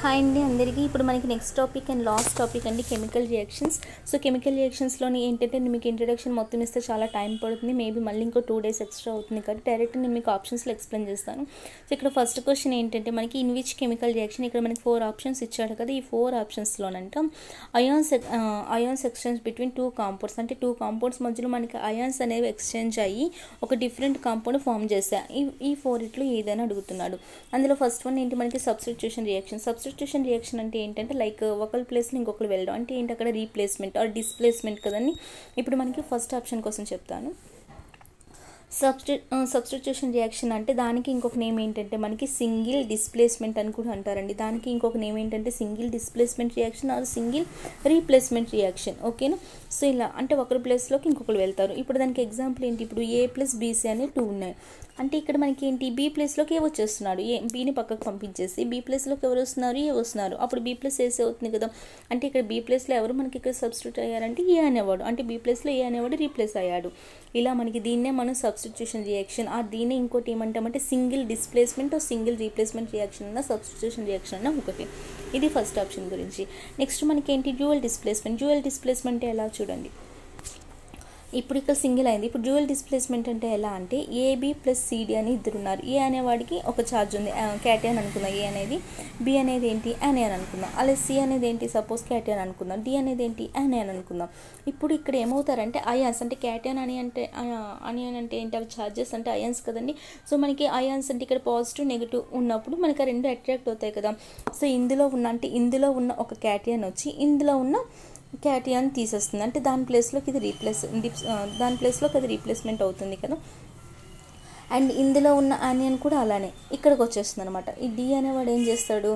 hi అండి అందరికీ ఇప్పుడు మనకి next topic and last topic అండి కెమికల్ రియాక్షన్స్ సో కెమికల్ రియాక్షన్స్లోని ఏంటంటే నేను మీకు ఇంట్రడక్షన్ మొత్తం ఇస్తే చాలా టైం పడుతుంది మేబీ మళ్ళీ ఇంకో టూ డేస్ ఎక్స్ట్రా అవుతుంది కాబట్టి డైరెక్ట్ నేను మీకు ఆప్షన్స్లో ఎక్స్ప్లెయిన్ చేస్తాను సో ఇక్కడ ఫస్ట్ క్వశ్చన్ ఏంటంటే మనకి ఇన్ విచ్ కెమికల్ రియాక్షన్ ఇక్కడ మనకి ఫోర్ ఆప్షన్స్ ఇచ్చాడు కదా ఈ ఫోర్ ఆప్షన్స్లోనంట ions ions exchange between two compounds అంటే టూ కాంపౌండ్స్ మధ్యలో మనకి అయాన్స్ అనేవి ఎక్స్చేంజ్ అయ్యి ఒక డిఫరెంట్ కాంపౌండ్ ఫామ్ చేశాయి ఈ ఈ ఫోర్ ఇట్లు ఏదైనా అడుగుతున్నాడు అందులో ఫస్ట్ వన్ ఏంటి మనకి సబ్స్టిట్యూషన్ రియాక్షన్ సబ్స్టిట్యూషన్ రియాక్షన్ అంటే ఏంటంటే లైక్ ఒకరి ప్లేస్లో ఇంకొకరు వెళ్ళడం అంటే ఏంటి అక్కడ రీప్లేస్మెంట్ ఆర్ డిస్ప్లేస్మెంట్ కదండి ఇప్పుడు మనకి ఫస్ట్ ఆప్షన్ కోసం చెప్తాను సబ్స్టి సబ్స్టిట్యూషన్ రియాక్షన్ అంటే దానికి ఇంకొక నేమ్ ఏంటంటే మనకి సింగిల్ డిస్ప్లేస్మెంట్ అని కూడా అంటారండి దానికి ఇంకొక నేమ్ ఏంటంటే single displacement reaction or single replacement reaction ఓకేనా సో ఇలా అంటే ఒకరి ప్లేస్లోకి ఇంకొకరు వెళ్తారు ఇప్పుడు దానికి ఎగ్జాంపుల్ ఏంటి ఇప్పుడు ఏ ప్లస్ బీసీ అనే టూ ఉన్నాయి అంటే ఇక్కడ మనకి ఏంటి బీ ప్లేస్లోకి ఏ వచ్చేస్తున్నాడు ఏ బీని పక్కకు పంపించేసి బీ ప్లేస్లోకి ఎవరు వస్తున్నారు ఏ వస్తున్నారు అప్పుడు బీ ప్లస్ ఏసే అవుతుంది కదా అంటే ఇక్కడ బీ ప్లేస్లో ఎవరు మనకి ఇక్కడ సబ్స్టిట్యూట్ అయ్యారంటే ఏ అనేవాడు అంటే బీ ప్లేస్లో ఏ అనేవాడు రీప్లేస్ అయ్యాడు ఇలా మనకి దీన్నే మనం సబ్స్టిట్యూషన్ రియాక్షన్ ఆ దీన్నే ఇంకోటి ఏమంటామంటే single displacement single replacement reaction అన్న సబ్స్టిట్యూషన్ రియాక్షన్ అన్న ఒకటి ఇది ఫస్ట్ ఆప్షన్ గురించి నెక్స్ట్ మనకి ఏంటి డ్యూయల్ డిస్ప్లేస్మెంట్ డ్యూయల్ డిస్ప్లేస్మెంట్ ఎలా చూడండి ఇప్పుడు ఇక్కడ సింగిల్ అయింది ఇప్పుడు డ్యూయల్ డిస్ప్లేస్మెంట్ అంటే ఎలా అంటే ఏబి ప్లస్ సిడి అని ఇద్దరు ఉన్నారు ఏ అనేవాడికి ఒక ఛార్జ్ ఉంది క్యాటియన్ అనుకుందాం ఏ అనేది బి అనేది ఏంటి అని అని అనుకుందాం అలాగే సి అనేది ఏంటి సపోజ్ క్యాటియన్ అనుకుందాం డి అనేది ఏంటి అని అని అనుకుందాం ఇప్పుడు ఇక్కడ ఏమవుతారంటే అయాన్స్ అంటే క్యాటియన్ అని అంటే అని అంటే ఏంటి అవి ఛార్జెస్ అంటే అయాన్స్ కదండి సో మనకి అయాన్స్ అంటే ఇక్కడ పాజిటివ్ నెగిటివ్ ఉన్నప్పుడు మనకి ఆ రెండు అట్రాక్ట్ అవుతాయి కదా సో ఇందులో ఉన్న అంటే ఇందులో ఉన్న ఒక క్యాటియన్ వచ్చి ఇందులో ఉన్న క్యాటియాన్ తీసేస్తుంది అంటే దాని ప్లేస్లోకి ఇది రీప్లేస్ దాని ప్లేస్లోకి అది రీప్లేస్మెంట్ అవుతుంది కదా అండ్ ఇందులో ఉన్న ఆనియన్ కూడా అలానే ఇక్కడికి వచ్చేస్తుంది అనమాట ఈ డి అనేవాడు ఏం చేస్తాడు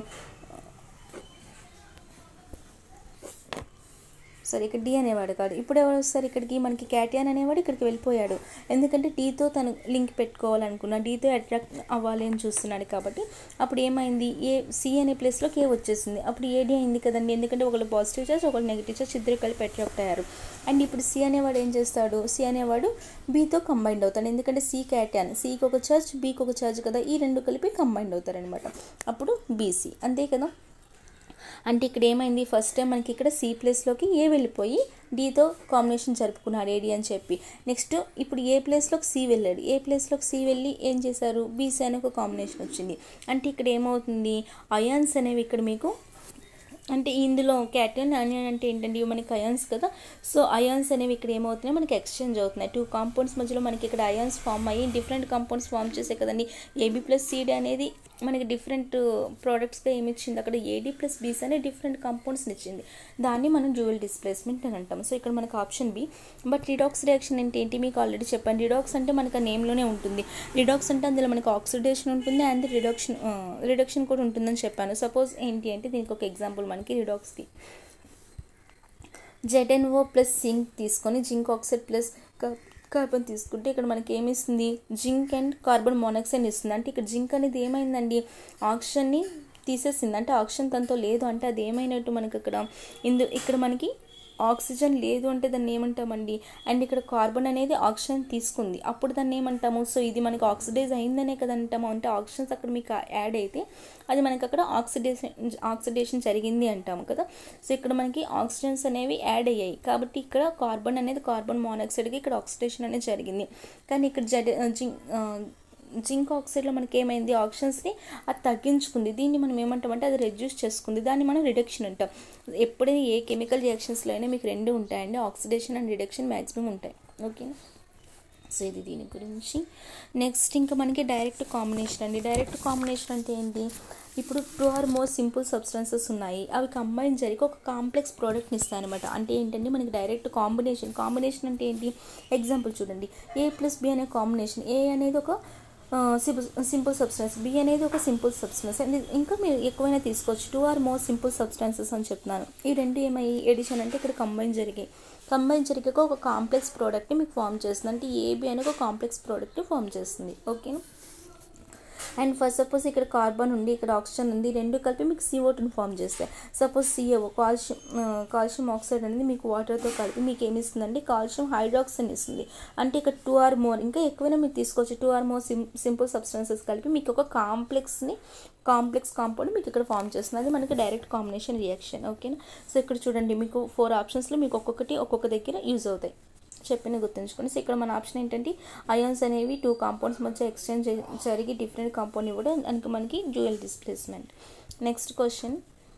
సరే ఇక్కడ డి అనేవాడు కాదు ఇప్పుడు ఎవరు వస్తారు ఇక్కడికి మనకి క్యాటియాన్ అనేవాడు ఇక్కడికి వెళ్ళిపోయాడు ఎందుకంటే టీతో తను లింక్ పెట్టుకోవాలనుకున్నా డీతో అట్రాక్ట్ అవ్వాలి అని చూస్తున్నాడు కాబట్టి అప్పుడు ఏమైంది ఏ సి అనే ప్లేస్లో కే వచ్చేసింది అప్పుడు ఏడి అయింది కదండి ఎందుకంటే ఒకళ్ళు పాజిటివ్ చార్జ్ ఒకళ్ళు నెగిటివ్ చార్జ్ ఇద్దరు కలిపి అట్రాక్ట్ అయ్యారు అండ్ ఇప్పుడు సి అనేవాడు ఏం చేస్తాడు సి అనేవాడు బీతో కంబైండ్ అవుతాడు ఎందుకంటే సి క్యాటియాన్ సికి ఒక చార్జ్ బీకి ఒక చార్జ్ కదా ఈ రెండు కలిపి కంబైండ్ అవుతారనమాట అప్పుడు బీసీ అంతే కదా అంటే ఇక్కడ ఏమైంది ఫస్ట్ టైం మనకి ఇక్కడ సి ప్లేస్లోకి ఏ వెళ్ళిపోయి డీతో కాంబినేషన్ జరుపుకున్నాడు ఏడి అని చెప్పి నెక్స్ట్ ఇప్పుడు ఏ ప్లేస్లోకి సి వెళ్ళాడు ఏ ప్లేస్లోకి సి వెళ్ళి ఏం చేశారు బీసీ అనే ఒక కాంబినేషన్ వచ్చింది అంటే ఇక్కడ ఏమవుతుంది అయాన్స్ అనేవి ఇక్కడ మీకు అంటే ఇందులో క్యాటన్ అనియన్ అంటే ఏంటంటే మనకి అయాన్స్ కదా సో అయాన్స్ అనేవి ఇక్కడ ఏమవుతున్నాయి మనకి ఎక్స్చేంజ్ అవుతున్నాయి టూ కాంపౌండ్స్ మధ్యలో మనకి ఇక్కడ అయాన్స్ ఫామ్ అయ్యి డిఫరెంట్ కాంపౌండ్స్ ఫామ్ చేసే కదండి ఏబీ ప్లస్ సీడీ అనేది మనకి డిఫరెంట్ ప్రోడక్ట్స్గా ఏమి ఇచ్చింది అక్కడ ఏడీ ప్లస్ బీస్ అనే డిఫరెంట్ కాంపౌండ్స్ని ఇచ్చింది దాన్ని మనం డ్యూయల్ డిస్ప్లేస్మెంట్ అని అంటాం సో ఇక్కడ మనకు option B but redox reaction అంటే ఏంటి మీకు ఆల్రెడీ చెప్పాను రిడాక్స్ అంటే మనకు ఆ నేమ్లోనే ఉంటుంది రిడాక్స్ అంటే అందులో మనకి ఆక్సిడేషన్ ఉంటుంది అండ్ రిడక్షన్ రిడక్షన్ కూడా ఉంటుందని చెప్పాను సపోజ్ ఏంటి అంటే దీనికి ఒక ఎగ్జాంపుల్ మనకి రిడాక్స్కి జెడెన్ఓ ప్లస్ జింక్ తీసుకొని జింక్ ఆక్సైడ్ ప్లస్ కార్బన్ తీసుకుంటే ఇక్కడ మనకి ఏమి ఇస్తుంది జింక్ అండ్ కార్బన్ మోనాక్సైడ్ ఇస్తుంది అంటే ఇక్కడ జింక్ అనేది ఏమైందండి ఆక్సిజన్ని తీసేసింది అంటే ఆక్సిజన్ తనతో లేదు అంటే అది ఏమైనట్టు మనకి ఇక్కడ ఇందు ఇక్కడ మనకి ఆక్సిజన్ లేదు అంటే దాన్ని ఏమంటామండి అండ్ ఇక్కడ కార్బన్ అనేది ఆక్సిజన్ తీసుకుంది అప్పుడు దాన్ని ఏమంటాము సో ఇది మనకి ఆక్సిడైజ్ అయిందనే కదా అంటాము అంటే ఆక్సిజన్స్ అక్కడ మీకు యాడ్ అయితే అది మనకి అక్కడ ఆక్సిడేషన్ ఆక్సిడేషన్ జరిగింది అంటాము కదా సో ఇక్కడ మనకి ఆక్సిజన్స్ అనేవి యాడ్ అయ్యాయి కాబట్టి ఇక్కడ కార్బన్ అనేది కార్బన్ మోనాక్సైడ్కి ఇక్కడ ఆక్సిడేషన్ అనేది జరిగింది కానీ ఇక్కడ జడ్ జింక్ జింక్ ఆక్సైడ్లో మనకి ఏమైంది ఆక్సిజన్స్ని అది తగ్గించుకుంది దీన్ని మనం ఏమంటామంటే అది రెడ్యూస్ చేసుకుంది దాన్ని మనం రిడక్షన్ అంటాం ఎప్పుడైనా ఏ కెమికల్ రియాక్షన్స్లో అయినా మీకు రెండు ఉంటాయండి ఆక్సిడేషన్ అండ్ రిడక్షన్ మ్యాక్సిమం ఉంటాయి ఓకేనా సో ఇది దీని గురించి నెక్స్ట్ ఇంకా మనకి డైరెక్ట్ కాంబినేషన్ అండి డైరెక్ట్ కాంబినేషన్ అంటే ఏంటి ఇప్పుడు two or more simple substances ఉన్నాయి అవి కంబైన్ జరిగి ఒక కాంప్లెక్స్ ప్రోడక్ట్ని ఇస్తాయి అనమాట అంటే ఏంటంటే మనకి డైరెక్ట్ కాంబినేషన్ కాంబినేషన్ అంటే ఏంటి ఎగ్జాంపుల్ చూడండి ఏ ప్లస్ బి అనే కాంబినేషన్ ఏ అనేది ఒక సింపుల్ సబ్స్టెన్స్ బి అనేది ఒక సింపుల్ సబ్స్టెన్స్ ఇంకా మీరు ఎక్కువైనా తీసుకోవచ్చు two or more simple substances అని చెప్తున్నాను ఈ రెండు ఏమయ్యి ఎడిషన్ అంటే ఇక్కడ కంబైన్ జరిగాయి కంబైన్ జరిగాక ఒక కాంప్లెక్స్ ప్రోడక్ట్ని మీకు ఫామ్ చేస్తుంది అంటే ఏబి అనే ఒక కాంప్లెక్స్ ప్రోడక్ట్ని ఫామ్ చేస్తుంది ఓకేనా అండ్ ఫస్ట్ సపోజ్ ఇక్కడ కార్బన్ ఉంది ఇక్కడ ఆక్సిజన్ ఉంది రెండు కలిపి మీకు సిఓ టూని ఫామ్ చేస్తాయి suppose CO calcium calcium oxide అనేది మీకు వాటర్తో కలిపి మీకు ఏమి ఇస్తుందంటే కాల్షియం హైడ్రాక్సైడ్ ఇస్తుంది అంటే ఇక్కడ టూ ఆర్ మోర్ ఇంకా ఎక్కువైనా మీరు తీసుకోవచ్చు two or more sim simple substances కలిపి మీకు ఒక కాంప్లెక్స్ని కాంప్లెక్స్ కాంపౌండ్ మీకు ఇక్కడ ఫామ్ చేస్తుంది అది మనకి డైరెక్ట్ కాంబినేషన్ రియాక్షన్ ఓకేనా సో ఇక్కడ చూడండి మీకు ఫోర్ ఆప్షన్స్లో మీకు ఒక్కొక్కటి ఒక్కొక్క దగ్గర యూజ్ అవుతాయి చెప్పిన గుర్తుంచుకోండి సో ఇక్కడ మన ఆప్షన్ ఏంటంటే అయాన్స్ అనేవి టూ కాంపౌండ్స్ మధ్య ఎక్స్చేంజ్ జరిగి డిఫరెంట్ కాంపౌండ్ ఇవ్వడం దానికి మనకి dual displacement next question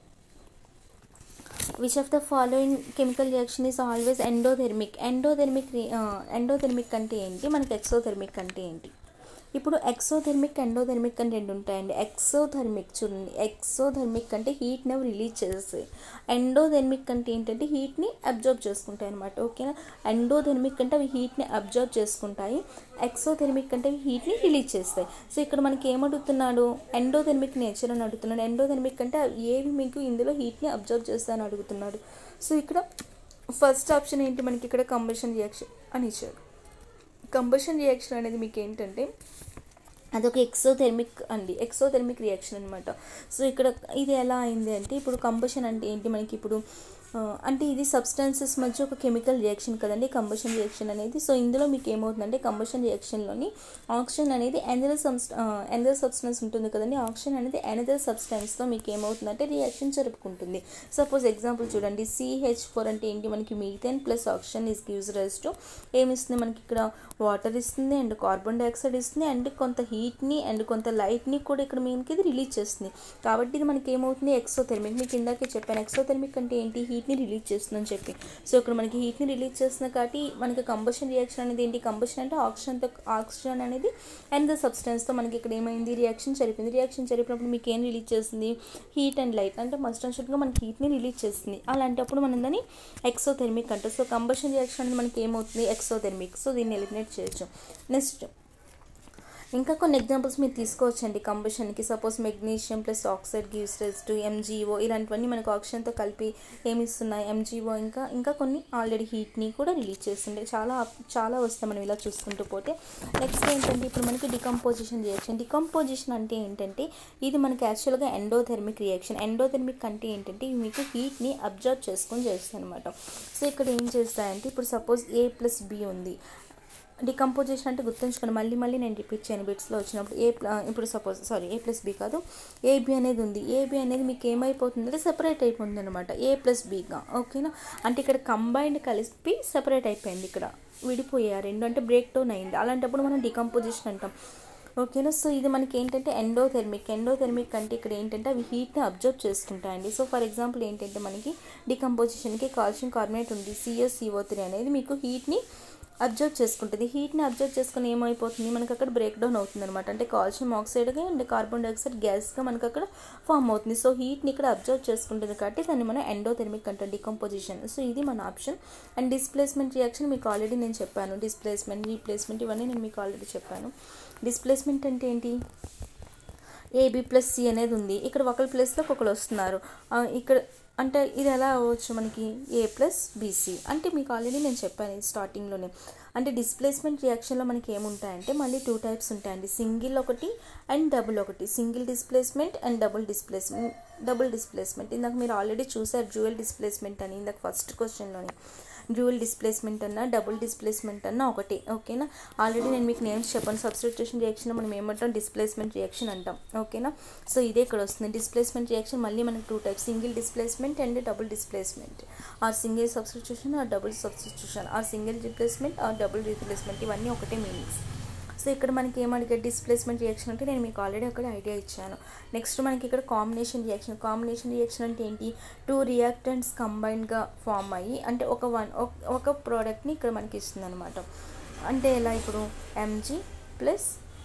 which of the following chemical reaction is always endothermic endothermic endothermic అంటే ఏంటి మనకి ఎక్సోథెర్మిక్ అంటే ఏంటి ఇప్పుడు ఎక్సోథెర్మిక్ ఎండోథెర్మిక్ అని రెండు ఉంటాయండి ఎక్సోథెర్మిక్ చూడండి ఎక్సోథెర్మిక్ అంటే హీట్ని అవి రిలీజ్ చేస్తాయి ఎండోథెర్మిక్ అంటే ఏంటంటే హీట్ని అబ్జర్వ్ చేసుకుంటాయి అనమాట ఓకేనా ఎండోథెర్మిక్ అంటే అవి హీట్ని అబ్జర్వ్ చేసుకుంటాయి ఎక్సోథెర్మిక్ అంటే అవి హీట్ని రిలీజ్ చేస్తాయి సో ఇక్కడ మనకి ఏమడుగుతున్నాడు ఎండోథెర్మిక్ నేచర్ అని అడుగుతున్నాడు ఎండోథెర్మిక్ అంటే ఏవి మీకు ఇందులో హీట్ని అబ్జర్వ్ చేస్తాయని అడుగుతున్నాడు సో ఇక్కడ ఫస్ట్ ఆప్షన్ ఏంటి మనకి ఇక్కడ కంబషన్ రియాక్షన్ అని ఇచ్చాడు కంబషన్ రియాక్షన్ అనేది మీకు ఏంటంటే అదొక ఎక్సోథెర్మిక్ అండి ఎక్సోథెర్మిక్ రియాక్షన్ అనమాట సో ఇక్కడ ఇది ఎలా అయింది అంటే ఇప్పుడు కంబషన్ అంటే ఏంటి మనకి ఇప్పుడు ఆ, అంటే ఇది సబ్స్టాన్సెస్ మధ్య ఒక కెమికల్ రియాక్షన్ కదండి కంబషన్ రియాక్షన్ అనేది సో ఇందులో మీకు ఏమవుతుందంటే కంబషన్ రియాక్షన్లోని ఆక్సిజన్ అనేది ఎనదర్ సబ్స్ ఎనదర్ సబ్స్టెన్స్ ఉంటుంది కదండి ఆక్సిజన్ అనేది ఎనదర్ సబ్స్టెన్స్తో మీకు ఏమవుతుందంటే రియాక్షన్ జరుపుకుంటుంది సపోజ్ ఎగ్జాంపుల్ చూడండి సిహెచ్ ఫోర్ అంటే ఏంటి మనకి methane plus oxygen is gives rise to ఏమిస్తుంది మనకి ఇక్కడ వాటర్ ఇస్తుంది అండ్ కార్బన్ డైఆక్సైడ్ ఇస్తుంది అండ్ కొంత హీట్ని అండ్ కొంత లైట్ని కూడా ఇక్కడ మనకి ఇది రిలీజ్ చేస్తుంది కాబట్టి ఇది మనకి ఏమవుతుంది ఎక్సోథెర్మిక్ మీకు ఇందాకే చెప్పాను ఎక్సోథెర్మిక్ అంటే ఏంటి హీట్ని రిలీజ్ చేస్తుందని చెప్పి సో ఇక్కడ మనకి హీట్ని రిలీజ్ చేస్తుంది కాబట్టి మనకి కంబషన్ రియాక్షన్ అనేది ఏంటి కంబషన్ అంటే ఆక్సిజన్తో ఆక్సిజన్ అనేది అండ్ ద సబ్స్టెన్స్తో మనకి ఇక్కడ ఏమైంది రియాక్షన్ జరిపింది రియాక్షన్ జరిపినప్పుడు మీకు ఏం రిలీజ్ చేస్తుంది హీట్ అండ్ లైట్ అంటే మస్ట్ అండ్ షుడ్గా మనకి హీట్ని రిలీజ్ చేస్తుంది అలాంటప్పుడు మనం దాన్ని ఎక్సోథెర్మిక్ అంటారు సో కంబషన్ రియాక్షన్ అనేది మనకి ఏమవుతుంది ఎక్సోథెర్మిక్ సో దీన్ని ఎలిమినేట్ చేయొచ్చు నెక్స్ట్ ఇంకా కొన్ని ఎగ్జాంపుల్స్ మీరు తీసుకోవచ్చండి కంబషన్కి suppose magnesium plus oxide gives రెస్ to MgO ఇలాంటివన్నీ మనకు ఆక్సిజన్తో కలిపి ఏమి ఇస్తున్నాయి ఎంజీఓ ఇంకా ఇంకా కొన్ని ఆల్రెడీ హీట్ని కూడా రిలీజ్ చేస్తుండే చాలా చాలా వస్తాయి మనం ఇలా చూసుకుంటూ పోతే నెక్స్ట్ ఏంటంటే ఇప్పుడు మనకి డికంపోజిషన్ రియాక్షన్ డికంపోజిషన్ అంటే ఏంటంటే ఇది మనకి యాక్చువల్గా ఎండోథెర్మిక్ రియాక్షన్ ఎండోథెర్మిక్ అంటే ఏంటంటే ఇవి మీకు హీట్ని అబ్జర్వ్ చేసుకొని చేస్తాయి అనమాట సో ఇక్కడ ఏం చేస్తాయంటే ఇప్పుడు సపోజ్ ఏ ప్లస్ బి ఉంది డికంపోజిషన్ అంటే గుర్తుంచుకోండి మళ్ళీ మళ్ళీ నేను రిపీట్ చేయను బిట్స్లో వచ్చినప్పుడు ఏ ప్ల- ఇప్పుడు suppose sorry A plus B కాదు ఏబి అనేది ఉంది ఏబి అనేది మీకు ఏమైపోతుంది అంటే సెపరేట్ అయిపోతుంది అనమాట ఏ ప్లస్ బీగా ఓకేనా అంటే ఇక్కడ కంబైన్డ్ కలిపి సెపరేట్ అయిపోయింది ఇక్కడ విడిపోయాయి రెండు అంటే బ్రేక్ డౌన్ అయింది అలాంటప్పుడు మనం డికంపోజిషన్ అంటాం ఓకేనా సో ఇది మనకి ఏంటంటే ఎండోథెర్మిక్ ఎండోథెర్మిక్ అంటే ఇక్కడ ఏంటంటే అవి హీట్ని అబ్జర్వ్ చేసుకుంటాయండి సో ఫర్ ఎగ్జాంపుల్ ఏంటంటే మనకి డికంపోజిషన్కి కాల్షియం కార్బోనేట్ ఉంది సిఓ సిఓ త్రీ అనేది మీకు హీట్ని అబ్జర్వ్ చేసుకుంటుంది హీట్ని అబ్జర్వ్ చేసుకుని ఏమైపోతుంది మనకి అక్కడ బ్రేక్ డౌన్ అవుతుంది అనమాట అంటే కాల్షియం ఆక్సైడ్గా అండ్ కార్బన్ డైఆక్సైడ్ గ్యాస్గా మనకి అక్కడ ఫామ్ అవుతుంది సో హీట్ని ఇక్కడ అబ్జర్వ్ చేసుకుంటుంది కాబట్టి దాన్ని మనం ఎండోథెర్మిక్ అంటాం డికంపోజిషన్ సో ఇది మన ఆప్షన్ అండ్ డిస్ప్లేస్మెంట్ రియాక్షన్ మీకు ఆల్రెడీ నేను చెప్పాను డిస్ప్లేస్మెంట్ రీప్లేస్మెంట్ ఇవన్నీ నేను మీకు ఆల్రెడీ చెప్పాను డిస్ప్లేస్మెంట్ అంటే ఏంటి ఏబి ప్లస్ సి అనేది ఉంది ఇక్కడ ఒకరి ప్లేస్లో ఒకరు వస్తున్నారు ఆ, ఇక్కడ అంటే ఇది ఎలా అవ్వచ్చు మనకి ఏ ప్లస్ బీసీ అంటే మీకు ఆల్రెడీ నేను చెప్పాను ఇది స్టార్టింగ్లోనే అంటే డిస్ప్లేస్మెంట్ రియాక్షన్లో మనకి ఏముంటాయంటే మళ్ళీ టూ టైప్స్ ఉంటాయండి సింగిల్ ఒకటి అండ్ డబుల్ ఒకటి single displacement and double displacement double displacement ఇందాక మీరు ఆల్రెడీ చూసారు డ్యూయల్ డిస్ప్లేస్మెంట్ అని ఇందాక ఫస్ట్ క్వశ్చన్లోనే డ్యూయల్ డిస్ప్లేస్మెంట్ అన్న డబుల్ డిస్ప్లేస్మెంట్ అన్న ఒకటి ఓకేనా ఆల్రెడీ నేను మీకు నేమ్స్ చెప్పాను సబ్స్టిట్యూషన్ రియాక్షన్ మనం ఏమంటాం డిస్ప్లేస్మెంట్ రియాక్షన్ అంటాం ఓకేనా సో ఇదే ఇక్కడ వస్తుంది డిస్ప్లేస్మెంట్ రియాక్షన్ మళ్ళీ మనకి two types single displacement and double displacement or single substitution or double substitution or single replacement or double replacement ఇవన్నీ ఒకటే మీనింగ్స్ సో ఇక్కడ మనకి ఏమడిగారు డిస్ప్లేస్మెంట్ రియాక్షన్ అంటే నేను మీకు ఆల్రెడీ అక్కడ ఐడియా ఇచ్చాను నెక్స్ట్ మనకి ఇక్కడ కాంబినేషన్ రియాక్షన్ కాంబినేషన్ రియాక్షన్ అంటే ఏంటి టూ రియాక్టెంట్స్ కంబైన్డ్గా ఫామ్ అయ్యి అంటే ఒక వన్ ఒక ప్రోడక్ట్ని ఇక్కడ మనకి ఇస్తుంది అనమాట అంటే ఎలా ఇప్పుడు ఎంజీ ప్లస్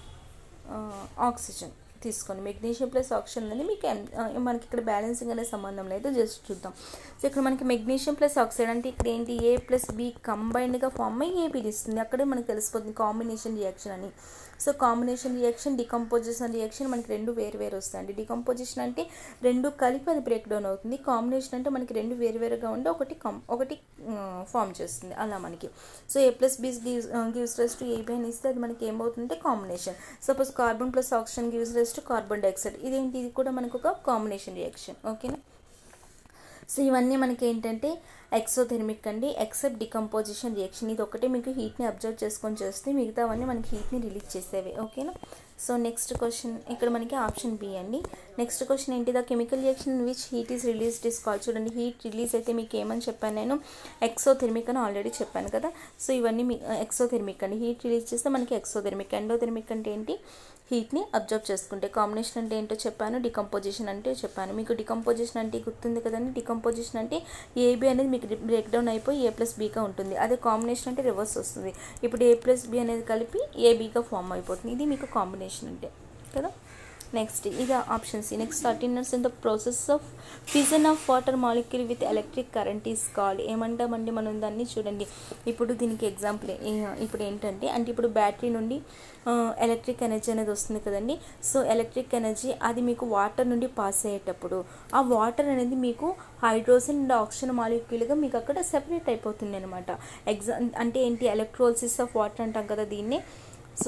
ఆక్సిజన్ తీసుకోండి మెగ్నీషియం ప్లస్ ఆక్సిజన్ అనేది మీకు ఎం- ఆ, మనకి ఇక్కడ బ్యాలెన్సింగ్ అనే సంబంధం లేదు జస్ట్ చూద్దాం సో ఇక్కడ మనకి మెగ్నీషియం ప్లస్ ఆక్సైడ్ అంటే ఇక్కడ ఏంటి ఏ ప్లస్ బి కంబైన్డ్గా ఫామ్ అయ్యి ఏబీని ఇస్తుంది అక్కడే మనకి తెలిసిపోతుంది కాంబినేషన్ రియాక్షన్ అని so combination reaction decomposition reaction మనకి రెండు వేరు వేరు వస్తాయండి డికంపోజిషన్ అంటే రెండు కలిపి అది బ్రేక్ డౌన్ అవుతుంది కాంబినేషన్ అంటే మనకి రెండు వేరు వేరుగా ఉండి ఒకటి కం ఒకటి ఫామ్ చేస్తుంది అలా మనకి so A plus B is gives gives రెస్ to AB అని ఇస్తే అది మనకి ఏమవుతుందంటే combination suppose carbon plus oxygen gives రెస్ to carbon dioxide ఇదేంటి ఇది కూడా మనకు ఒక కాంబినేషన్ రియాక్షన్ ఓకేనా సో ఇవన్నీ మనకి ఏంటంటే ఎక్సోథెర్మిక్ అండి ఎక్సెప్ట్ డికంపోజిషన్ రియాక్షన్ ఇది ఒకటే మీకు హీట్ని అబ్జర్వ్ చేసుకొని చేస్తే మిగతావన్నీ మనకి హీట్ని రిలీజ్ చేసేవి ఓకేనా సో నెక్స్ట్ క్వశ్చన్ ఇక్కడ మనకి ఆప్షన్ బి అండి నెక్స్ట్ క్వశ్చన్ ఏంటి the chemical reaction which heat is released is call చూడండి హీట్ రిలీజ్ అయితే మీకు ఏమని చెప్పాను నేను ఎక్సోథెర్మిక్ అని ఆల్రెడీ చెప్పాను కదా సో ఇవన్నీ మీ ఎక్సోథెర్మిక్ అండి హీట్ రిలీజ్ చేస్తే మనకి ఎక్సోథెర్మిక్ ఎండోథెర్మిక్ అంటే ఏంటి హీట్ని అబ్జర్వ్ చేసుకుంటే కాంబినేషన్ అంటే ఏంటో చెప్పాను డికంపోజిషన్ అంటే చెప్పాను మీకు డికంపోజిషన్ అంటే గుర్తుంది కదండి డికంపోజిషన్ అంటే ఏబి అనేది మీకు బ్రేక్ డౌన్ అయిపోయి ఏ ప్లస్ బీగా ఉంటుంది అదే కాంబినేషన్ అంటే రివర్స్ వస్తుంది ఇప్పుడు ఏ ప్లస్ బి అనేది కలిపి ఏబీగా ఫామ్ అయిపోతుంది ఇది మీకు కాంబినేషన్ అంటే కదా నెక్స్ట్ ఇది option C next attenders in the process of fission of water molecule with electric current is called ఏమంటామండి మనం దాన్ని చూడండి ఇప్పుడు దీనికి ఎగ్జాంపుల్ ఇప్పుడు ఏంటంటే అంటే ఇప్పుడు బ్యాటరీ నుండి ఎలక్ట్రిక్ ఎనర్జీ అనేది వస్తుంది కదండి సో ఎలక్ట్రిక్ ఎనర్జీ అది మీకు వాటర్ నుండి పాస్ అయ్యేటప్పుడు ఆ వాటర్ అనేది మీకు హైడ్రోజన్ అండ్ ఆక్సిజన్ మాలిక్యూల్గా మీకు అక్కడ సెపరేట్ అయిపోతుంది అనమాట ఎగ్జా అంటే ఏంటి ఎలక్ట్రోలిసిస్ ఆఫ్ వాటర్ అంటాం కదా దీన్ని సో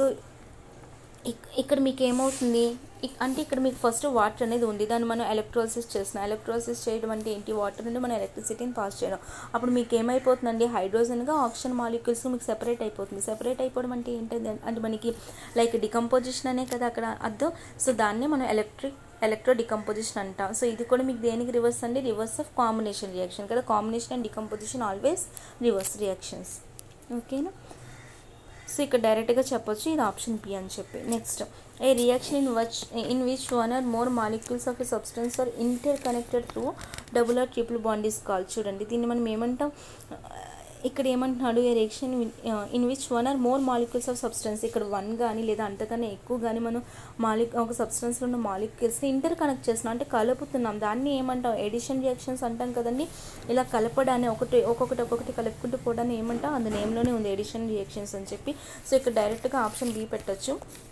ఇక్కడ మీకు ఏమవుతుంది అంటే ఇక్కడ మీకు ఫస్ట్ వాటర్ అనేది ఉంది దాన్ని మనం ఎలక్ట్రోసిస్ చేస్తున్నాం ఎలక్ట్రోసిస్ చేయడం అంటే ఏంటి వాటర్ నుండి మనం ఎలక్ట్రిసిటీని పాస్ చేయడం అప్పుడు మీకు ఏమైపోతుందండి హైడ్రోజన్గా ఆక్సిజన్ మాలిక్యూల్స్ మీకు సెపరేట్ అయిపోతుంది సెపరేట్ అయిపోవడం అంటే ఏంటంటే అంటే మనకి లైక్ డికంపోజిషన్ అనే కదా అక్కడ అర్థం సో దాన్నే మనం ఎలక్ట్రిక్ ఎలక్ట్రో డికంపోజిషన్ అంటాం సో ఇది కూడా మీకు దేనికి రివర్స్ అండి రివర్స్ ఆఫ్ కాంబినేషన్ రియాక్షన్ కదా combination and decomposition always reverse reactions ఓకేనా సో ఇక్కడ డైరెక్ట్గా చెప్పొచ్చు ఇది ఆప్షన్ బి అని చెప్పి next a reaction in which in which one or more molecules of a substance are interconnected through double or triple bond is call చూడండి దీన్ని మనం ఏమంటాం ఇక్కడ ఏమంటున్నాడు a reaction in which one or more molecules of substance ఇక్కడ one కానీ లేదా అంతకన్నా ఎక్కువ కానీ మనం మాలిక్ ఒక సబ్స్టెన్స్లో ఉన్న మాలిక్యూల్స్ని ఇంటర్ కనెక్ట్ చేస్తున్నాం అంటే కలుపుతున్నాం దాన్ని ఏమంటాం ఎడిషన్ రియాక్షన్స్ అంటాం కదండి ఇలా కలపడాన్ని ఒకటి ఒక్కొక్కటి ఒక్కొక్కటి కలుపుకుంటూ పోవడాన్ని ఏమంటాం అది నేమ్లోనే ఉంది ఎడిషన్ రియాక్షన్స్ అని చెప్పి సో ఇక్కడ డైరెక్ట్గా ఆప్షన్ బి పెట్టచ్చు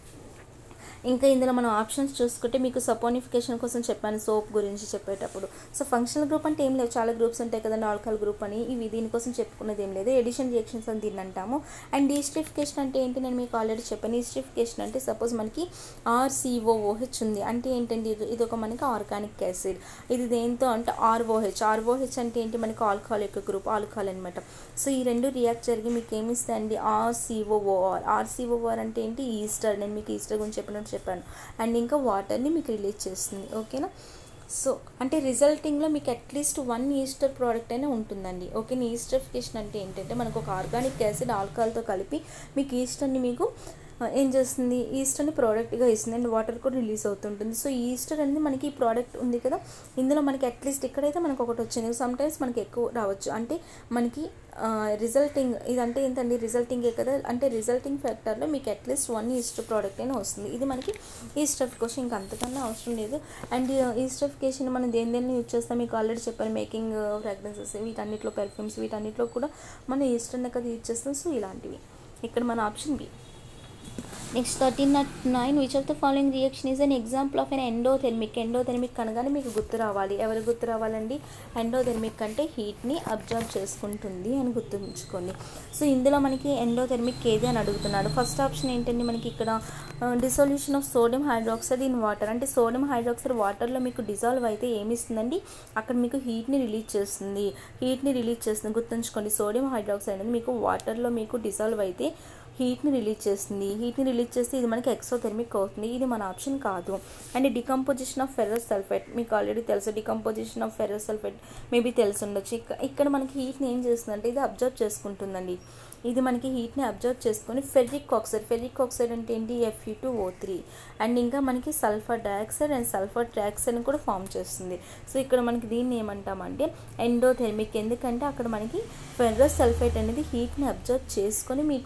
ఇంకా ఇందులో మనం ఆప్షన్స్ చూసుకుంటే మీకు సపోనిఫికేషన్ కోసం చెప్పాను సోప్ గురించి చెప్పేటప్పుడు సో ఫంక్షనల్ గ్రూప్ అంటే ఏం లేదు చాలా గ్రూప్స్ ఉంటాయి కదండి ఆల్కహాల్ గ్రూప్ అని ఇవి దీనికోసం చెప్పుకున్నది ఏం లేదు ఎడిషన్ రియాక్షన్స్ అని దీన్ని అంటాము అండ్ ఈస్ట్రిఫికేషన్ అంటే ఏంటి నేను మీకు ఆల్రెడీ చెప్పాను ఈస్ట్రిఫికేషన్ అంటే సపోజ్ మనకి ఆర్సీఓఓహెచ్ ఉంది అంటే ఏంటండి ఇది ఇది ఒక మనకి ఆర్గానిక్ యాసిడ్ ఇది దేంతో అంటే ఆర్ఓహెచ్ ఆర్ఓహెచ్ అంటే ఏంటి మనకి ఆల్కహాల్ యొక్క గ్రూప్ ఆల్కహాల్ అనమాట సో ఈ రెండు రియాక్ట్ జరిగి మీకు ఏమి ఇస్తాయండి ఆర్సీఓఓఆర్ ఆర్సీఓఆర్ అంటే ఏంటి ఈస్టర్ నేను మీకు ఈస్టర్ గురించి చెప్పినట్టు చెప్పాను అండ్ ఇంకా వాటర్ని మీకు రిలీజ్ చేస్తుంది ఓకేనా సో అంటే రిజల్టింగ్లో మీకు అట్లీస్ట్ వన్ ఈస్టర్ ప్రోడక్ట్ అయినా ఉంటుందండి ఓకే ఈస్టరిఫికేషన్ అంటే ఏంటంటే మనకు ఒక ఆర్గానిక్ యాసిడ్ ఆల్కహాల్తో కలిపి మీకు ఈస్టర్ని మీకు ఏం చేస్తుంది ఈస్టర్ని ప్రోడక్ట్గా ఇస్తుంది అండ్ వాటర్ కూడా రిలీజ్ అవుతుంటుంది సో ఈస్టర్ అనేది మనకి ఈ ప్రోడక్ట్ ఉంది కదా ఇందులో మనకి అట్లీస్ట్ ఇక్కడైతే మనకు ఒకటి వచ్చింది సమ్టైమ్స్ మనకి ఎక్కువ రావచ్చు అంటే మనకి రిజల్టింగ్ ఇదంటే ఏంటండి రిజల్టింగే కదా అంటే రిజల్టింగ్ ఫ్యాక్టర్లో మీకు అట్లీస్ట్ వన్ ఈస్టర్ ప్రోడక్ట్ అయినా వస్తుంది ఇది మనకి ఈస్టరిఫికేషన్ ఇంకా అంతకన్నా అవసరం లేదు అండ్ ఈస్టరిఫికేషన్ మనం దేని దేన్ని యూజ్ చేస్తాం మీకు ఆల్రెడీ చెప్పాను మేకింగ్ ఫ్రాగ్రెన్సెస్ వీటన్నిటిలో పెర్ఫ్యూమ్స్ వీటన్నిటిలో కూడా మనం ఈస్టర్ని కదా యూజ్ చేస్తాం సో ఇలాంటివి ఇక్కడ మన option B next thirteen not nine which of the following reaction is an example of an endothermic endothermic అనగానే మీకు గుర్తు రావాలి ఎవరు గుర్తు రావాలండి ఎండోథెర్మిక్ అంటే హీట్ని అబ్జర్వ్ చేసుకుంటుంది అని గుర్తుంచుకోండి సో ఇందులో మనకి ఎండోథెర్మిక్ ఏది అని అడుగుతున్నాడు ఫస్ట్ ఆప్షన్ ఏంటండి మనకి ఇక్కడ dissolution of sodium hydroxide in water అంటే సోడియం హైడ్రాక్సైడ్ వాటర్లో మీకు డిజాల్వ్ అయితే ఏమి ఇస్తుందండి అక్కడ మీకు హీట్ని రిలీజ్ చేస్తుంది హీట్ని రిలీజ్ చేస్తుంది గుర్తుంచుకోండి సోడియం హైడ్రాక్సైడ్ అనేది మీకు వాటర్లో మీకు డిజాల్వ్ అయితే హీట్ని రిలీజ్ చేస్తుంది హీట్ని రిలీజ్ చేస్తే ఇది మనకి ఎక్సోథెర్మిక్ అవుతుంది ఇది మన ఆప్షన్ కాదు and decomposition of ferrous sulphate మీకు ఆల్రెడీ తెలుసు decomposition of ferrous sulphate maybe తెలిసి ఉండొచ్చు ఇక్క- ఇక్కడ మనకి హీట్ని ఏం చేస్తుందంటే ఇది అబ్జర్వ్ చేసుకుంటుందండి ఇది మనకి హీట్ని అబ్జర్వ్ చేసుకొని ఫెర్రిక్ ఆక్సైడ్ ఫెర్రిక్ ఆక్సైడ్ అంటే ఏంటి Fe two O three and ఇంకా మనకి sulphur dioxide and sulphur trioxide కూడా ఫామ్ చేస్తుంది సో ఇక్కడ మనకి దీన్ని ఏమంటామంటే ఎండోథెర్మిక్ ఎందుకంటే అక్కడ మనకి ఫెర్రస్ సల్ఫేట్ అనేది హీట్ని అబ్జర్వ్ చేసుకొని మీకు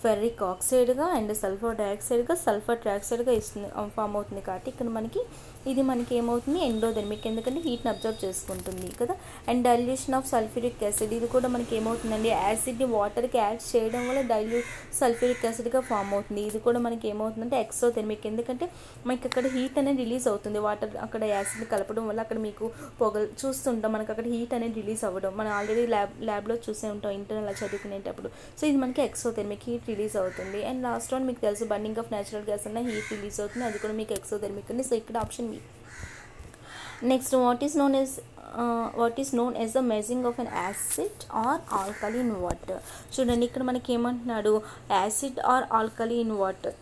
ఫెర్రిక్ ఆక్సైడ్గా అండ్ సల్ఫర్ డైఆక్సైడ్గా సల్ఫర్ ట్రాక్సైడ్గా ఇస్తుంది ఫామ్ అవుతుంది కాబట్టి ఇక్కడ మనకి ఇది మనకి ఏమవుతుంది ఎండోదెర్మిక్ ఎందుకంటే హీట్ని అబ్జర్వ్ చేసుకుంటుంది కదా and dilution of sulphuric acid ఇది కూడా మనకి ఏమవుతుందండి యాసిడ్ని వాటర్కి యాడ్ చేయడం వల్ల డైల్యూట్ సల్ఫ్యూరిక్ యాసిడ్గా ఫామ్ అవుతుంది ఇది కూడా మనకి ఏమవుతుందంటే ఎక్సోథెర్మిక్ ఎందుకంటే మనకి అక్కడ హీట్ అనేది రిలీజ్ అవుతుంది వాటర్ అక్కడ యాసిడ్ కలపడం వల్ల అక్కడ మీకు పొగలు చూస్తుంటాం మనకి అక్కడ హీట్ అనేది రిలీజ్ అవ్వడం మనం ఆల్రెడీ ల్యాబ్ ల్యాబ్లో చూసే ఉంటాం ఇంటర్నల్ చదువుకునేటప్పుడు సో ఇది మనకి ఎక్సోథెర్మిక్ హీట్ రిలీజ్ అవుతుంది అండ్ లాస్ట్ వన్ మీకు తెలుసు బర్నింగ్ ఆఫ్ నేచురల్ గ్యాస్ అన్న హీట్ రిలీజ్ అవుతుంది అది కూడా మీకు ఎక్సోథెర్మిక్ అండి సో ఇక్కడ option B next what is known as what is known as the mixing of an acid or alkali in water చూడండి ఇక్కడ మనకి ఏమంటున్నాడు acid or alkali in water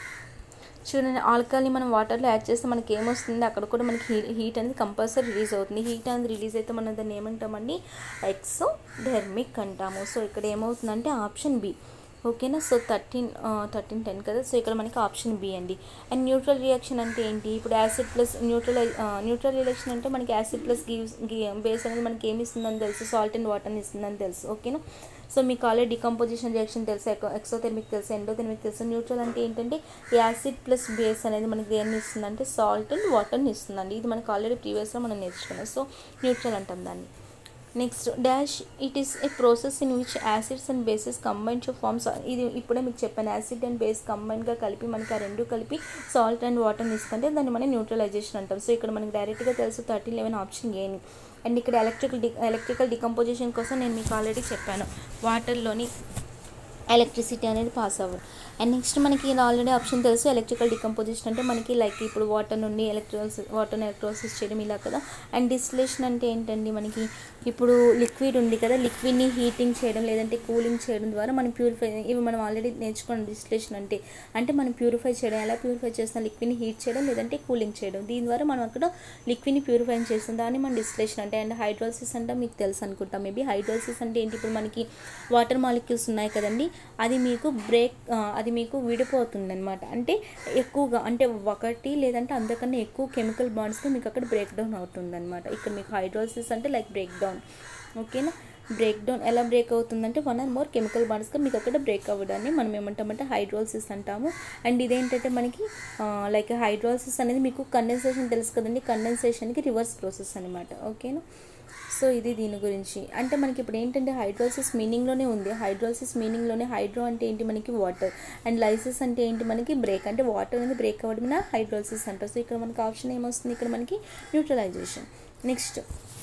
చూడండి ఆల్కహాల్ని మనం వాటర్లో యాడ్ చేస్తే మనకి ఏమొస్తుంది అక్కడ కూడా మనకి హీ హీట్ అనేది కంపల్సరీ రిలీజ్ అవుతుంది హీట్ అనేది రిలీజ్ అయితే మనం దాన్ని ఏమంటామండి ఎక్సో ధెర్మిక్ అంటాము సో ఇక్కడ ఏమవుతుందంటే ఆప్షన్ బి ఓకేనా సో థర్టీన్ థర్టీన్ టెన్ కదా సో ఇక్కడ మనకి ఆప్షన్ బి అండి అండ్ న్యూట్రల్ రియాక్షన్ అంటే ఏంటి ఇప్పుడు acid plus neutral neutral reaction అంటే మనకి యాసిడ్ ప్లస్ గివ్స్ బేస్ అనేది మనకి ఏమి ఇస్తుందని తెలుసు సాల్ట్ అండ్ వాటర్ని ఇస్తుందని తెలుసు ఓకేనా సో మీకు ఆల్రెడీ డికంపోజిషన్ రియాక్షన్ తెలుసు ఎకో ఎక్సోథెర్మిక్ తెలుసు ఎండోథెర్మిక్ తెలుసు న్యూట్రల్ అంటే ఏంటంటే యాసిడ్ ప్లస్ బేస్ అనేది మనకి దేన్ని ఇస్తుంది అంటే సాల్ట్ అండ్ వాటర్ని ఇస్తుందండి ఇది మనకి ఆల్రెడీ ప్రీవియస్లో మనం నేర్చుకున్నాం సో న్యూట్రల్ అంటాం దాన్ని next dash it is a process in which acids and bases combine to forms ఇది ఇప్పుడే మీకు చెప్పాను యాసిడ్ అండ్ బేస్ కంబైన్గా కలిపి మనకి ఆ రెండు కలిపి సాల్ట్ అండ్ వాటర్ని ఇస్తుంటే దాన్ని మనం న్యూట్రలైజేషన్ అంటాం సో ఇక్కడ మనకి డైరెక్ట్గా తెలుసు థర్టీన్ లెవెన్ ఆప్షన్ ఏని అండ్ ఇక్కడ ఎలక్ట్రికల్ డి ఎలక్ట్రికల్ డికంపోజిషన్ కోసం నేను మీకు ఆల్రెడీ చెప్పాను వాటర్లోని ఎలక్ట్రిసిటీ అనేది పాస్ అవ్వదు అండ్ నెక్స్ట్ మనకి ఆల్రెడీ ఆప్షన్ తెలుసు ఎలక్ట్రికల్ డికంపోజిషన్ అంటే మనకి లైక్ ఇప్పుడు వాటర్ నుండి ఎలక్ట్రోస్ వాటర్ని ఎలక్ట్రోసిస్ చేయడం ఇలా కదా అండ్ డిస్టిలేషన్ అంటే ఏంటండి మనకి ఇప్పుడు లిక్విడ్ ఉంది కదా లిక్విడ్ని హీటింగ్ చేయడం లేదంటే కూలింగ్ చేయడం ద్వారా మనం ప్యూరిఫై ఇవి మనం ఆల్రెడీ నేర్చుకున్నాం డిస్టిలేషన్ అంటే అంటే మనం ప్యూరిఫై చేయడం ఎలా ప్యూరిఫై చేస్తాం లిక్విడ్ని హీట్ చేయడం లేదంటే కూలింగ్ చేయడం దీని ద్వారా మనం అక్కడ లిక్విడ్ని ప్యూరిఫై చేస్తాం దాన్ని మనం డిస్టిలేషన్ అంటే అండ్ హైడ్రోసిస్ అంటే మీకు తెలుసు అనుకుంటాం మేబీ హైడ్రోసిస్ అంటే ఏంటి ఇప్పుడు మనకి వాటర్ మాలిక్యూల్స్ ఉన్నాయి కదండి అది మీకు బ్రేక్ అది మీకు విడిపోతుంది అనమాట అంటే ఎక్కువగా అంటే ఒకటి లేదంటే అంతకన్నా ఎక్కువ కెమికల్ బాండ్స్తో మీకు అక్కడ బ్రేక్ డౌన్ అవుతుంది అనమాట ఇక్కడ మీకు హైడ్రోసిస్ అంటే లైక్ బ్రేక్ డౌన్ ఓకేనా బ్రేక్ డౌన్ ఎలా బ్రేక్ అవుతుందంటే వన్ ఆర్ మోర్ కెమికల్ బాండ్స్గా మీకు అక్కడ బ్రేక్ అవ్వడాన్ని మనం ఏమంటామంటే హైడ్రోసిస్ అంటాము అండ్ ఇదేంటంటే మనకి లైక్ హైడ్రోసిస్ అనేది మీకు కండెన్సేషన్ తెలుసు కదండి కండెన్సేషన్కి రివర్స్ ప్రాసెస్ అనమాట ఓకేనా సో ఇది దీని గురించి అంటే మనకి ఇప్పుడు ఏంటంటే హైడ్రోసిస్ మీనింగ్లోనే ఉంది హైడ్రోసిస్ మీనింగ్లోనే హైడ్రో అంటే ఏంటి మనకి వాటర్ అండ్ లైసిస్ అంటే ఏంటి మనకి బ్రేక్ అంటే వాటర్ అనేది బ్రేక్ అవ్వడం హైడ్రోసిస్ అంటారు సో ఇక్కడ మనకి ఆప్షన్ ఏమొస్తుంది ఇక్కడ మనకి neutralisation next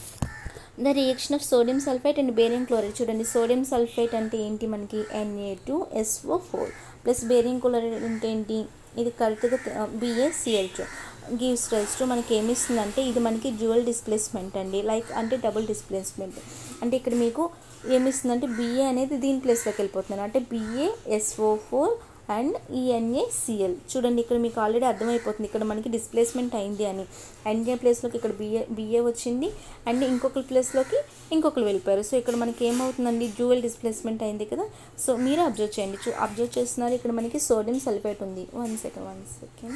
the reaction of sodium sulphate and barium chloride చూడండి సోడియం సల్ఫేట్ అంటే ఏంటి మనకి Na two SO four plus barium chloride అంటే ఏంటి ఇది కరెక్ట్గా BaCl two gives rise to మనకి ఏమి ఇస్తుందంటే ఇది మనకి డ్యూయల్ డిస్ప్లేస్మెంట్ అండి లైక్ అంటే డబుల్ డిస్ప్లేస్మెంట్ అంటే ఇక్కడ మీకు ఏమి ఇస్తుందంటే బిఏ అనేది దీని ప్లేస్లోకి వెళ్ళిపోతుంది అంటే బిఏ ఎస్ఓ ఫోర్ అండ్ ఈఎన్ఏసిఎల్ చూడండి ఇక్కడ మీకు ఆల్రెడీ అర్థమైపోతుంది ఇక్కడ మనకి డిస్ప్లేస్మెంట్ అయింది అని ఎన్ఏ ప్లేస్లోకి ఇక్కడ బిఏ బిఏ వచ్చింది అండ్ ఇంకొకరి ప్లేస్లోకి ఇంకొకరు వెళ్ళిపోయారు సో ఇక్కడ మనకి ఏమవుతుందండి డ్యూయల్ డిస్ప్లేస్మెంట్ అయింది కదా సో మీరే అబ్జర్వ్ చేయండి చూ అబ్జర్వ్ చేస్తున్నారు ఇక్కడ మనకి సోడియం సల్ఫేట్ ఉంది one second one second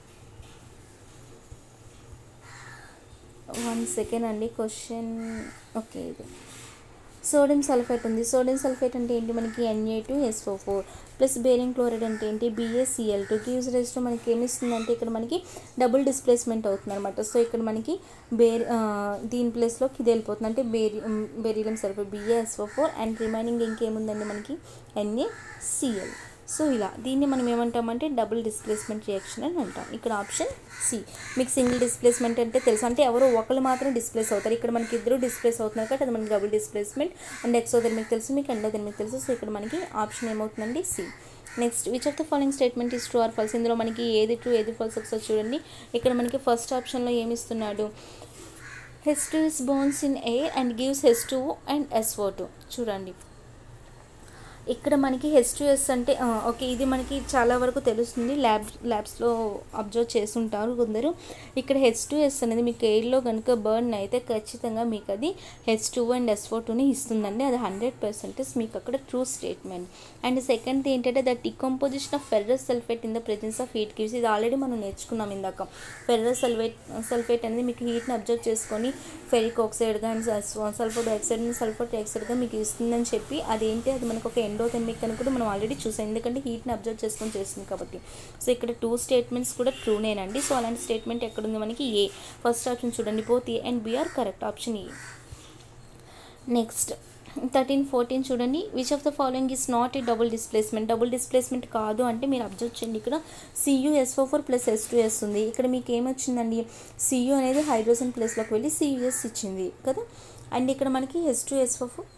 one second అండి క్వశ్చన్ ఓకే ఇది సోడియం సల్ఫేట్ ఉంది సోడియం సల్ఫేట్ అంటే ఏంటి మనకి Na two SO four plus barium chloride అంటే ఏంటి BaCl two gives rise to మనకి ఏమి ఇస్తుందంటే ఇక్కడ మనకి డబుల్ డిస్ప్లేస్మెంట్ అవుతుంది అనమాట సో ఇక్కడ మనకి బేర్ దీని ప్లేస్లోకి ఇది వెళ్ళిపోతుంది అంటే bari barium sulphate BaSO four and remaining ఇంకేముందండి మనకి ఎన్ఏసిఎల్ సో ఇలా దీన్ని మనం ఏమంటామంటే డబుల్ డిస్ప్లేస్మెంట్ రియాక్షన్ అని అంటాం ఇక్కడ ఆప్షన్ సి మీకు సింగిల్ డిస్ప్లేస్మెంట్ అంటే తెలుసు అంటే ఎవరో ఒకరు మాత్రం డిస్ప్లేస్ అవుతారు ఇక్కడ మనకి ఇద్దరు డిస్ప్లేస్ అవుతున్నారు కాబట్టి అది మనకి డబుల్ డిస్ప్లేస్మెంట్ అండ్ ఎక్సోదెర్మిక్ తెలుసు మీకు ఎండోదెర్మిక్ తెలుసు సో ఇక్కడ మనకి ఆప్షన్ ఏమవుతుందండి C next which of the following statement is true or false ఇందులో మనకి ఏది ట్రూ ఏది ఫాల్స్ ఒకసారి చూడండి ఇక్కడ మనకి ఫస్ట్ ఆప్షన్లో ఏమి ఇస్తున్నాడు H two is burns in air and gives H two and SO two చూడండి ఇక్కడ మనకి హెచ్ టు ఎస్ అంటే ఓకే ఇది మనకి చాలా వరకు తెలుస్తుంది ల్యాబ్ ల్యాబ్స్లో అబ్జర్వ్ చేస్తుంటారు కొందరు ఇక్కడ హెచ్ టు ఎస్ అనేది మీకు ఎయిర్లో కనుక బర్న్ అయితే ఖచ్చితంగా మీకు అది H two and S four టూని ఇస్తుందండి అది హండ్రెడ్ పర్సెంటేజ్ మీకు అక్కడ ట్రూ స్టేట్మెంట్ అండ్ సెకండ్ ఏంటంటే the decomposition of ferrous sulphate in the presence of heat gives ఇది ఆల్రెడీ మనం నేర్చుకున్నాం ఇందాక ఫెర్రస్ సల్ఫేట్ సల్ఫేట్ అనేది మీకు హీట్ని అబ్జర్వ్ చేసుకొని ఫెరిక్ ఆక్సైడ్గా అండ్ సల్ఫర్ డైఆక్సైడ్ సల్ఫర్ డైఆక్సైడ్గా మీకు ఇస్తుందని చెప్పి అదేంటి అది మనకు ఒక ఎండోథెర్మిక్ అని కూడా మనం ఆల్రెడీ చూసాం ఎందుకంటే హీట్ని అబ్జర్వ్ చేసుకొని చేస్తుంది కాబట్టి సో ఇక్కడ టూ స్టేట్మెంట్స్ కూడా ట్రూనేనండి సో అలాంటి స్టేట్మెంట్ ఎక్కడుంది మనకి ఏ ఫస్ట్ ఆప్షన్ చూడండి both A and B are correct option A next thirteen fourteen చూడండి which of the following is not a double displacement double displacement కాదు అంటే మీరు అబ్జర్వ్ చేయండి ఇక్కడ CU SO four plus S two S ఉంది ఇక్కడ మీకు ఏమొచ్చిందండి సియు అనేది హైడ్రోజన్ ప్లేస్లోకి వెళ్ళి సియుఎస్ ఇచ్చింది కదా అండ్ ఇక్కడ మనకి ఎస్ టూ ఎస్ఓ ఫోర్